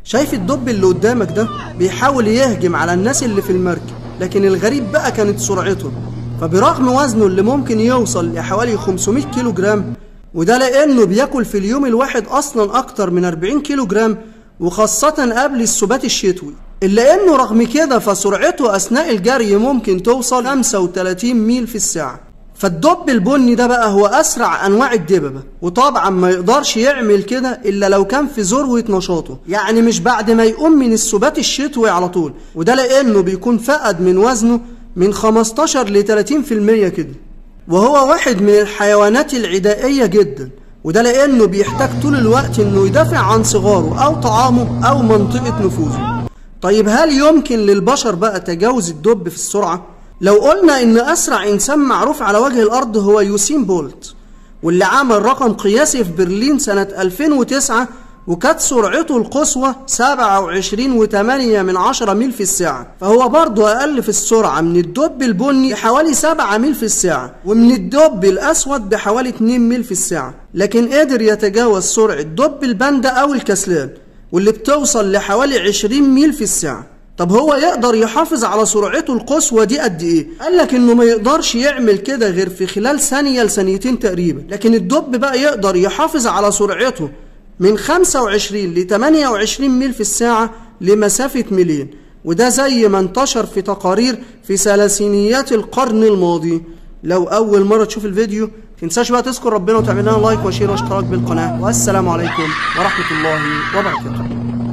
شايف الدب اللي قدامك ده بيحاول يهجم على الناس اللي في المركب لكن الغريب بقى كانت سرعته فبرغم وزنه اللي ممكن يوصل لحوالي 500 كيلو جرام وده لانه بياكل في اليوم الواحد اصلا اكتر من 40 كيلو جرام وخاصة قبل السبات الشتوي إلا إنه رغم كده فسرعته أثناء الجري ممكن توصل 35 ميل في الساعة فالدب البني ده بقى هو أسرع أنواع الدببة وطبعا ما يقدرش يعمل كده إلا لو كان في ذروة نشاطه يعني مش بعد ما يقوم من السبات الشتوي على طول وده لأنه بيكون فقد من وزنه من 15 ل 30% كده وهو واحد من الحيوانات العدائية جدا وده لأنه بيحتاج طول الوقت إنه يدافع عن صغاره أو طعامه أو منطقة نفوذه طيب هل يمكن للبشر بقى تجاوز الدب في السرعة؟ لو قلنا إن أسرع إنسان معروف على وجه الأرض هو يوسين بولت واللي عمل رقم قياسي في برلين سنة 2009 وكانت سرعته القصوى 27.8 من 10 ميل في الساعة فهو برضه أقل في السرعة من الدب البني بحوالي 7 ميل في الساعة ومن الدب الأسود بحوالي 2 ميل في الساعة لكن قدر يتجاوز سرعة دب الباندا أو الكسلان واللي بتوصل لحوالي 20 ميل في الساعة طب هو يقدر يحافظ على سرعته القصوى دي قد ايه قال لك انه ما يقدرش يعمل كده غير في خلال ثانية لثانيتين تقريبا لكن الدب بقى يقدر يحافظ على سرعته من 25 ل 28 ميل في الساعة لمسافة ميلين وده زي ما انتشر في تقارير في ثلاثينيات القرن الماضي لو أول مرة تشوف الفيديو تنساش بقى تذكر ربنا وتعمل لنا لايك وشير واشتراك بالقناة والسلام عليكم ورحمة الله وبركاته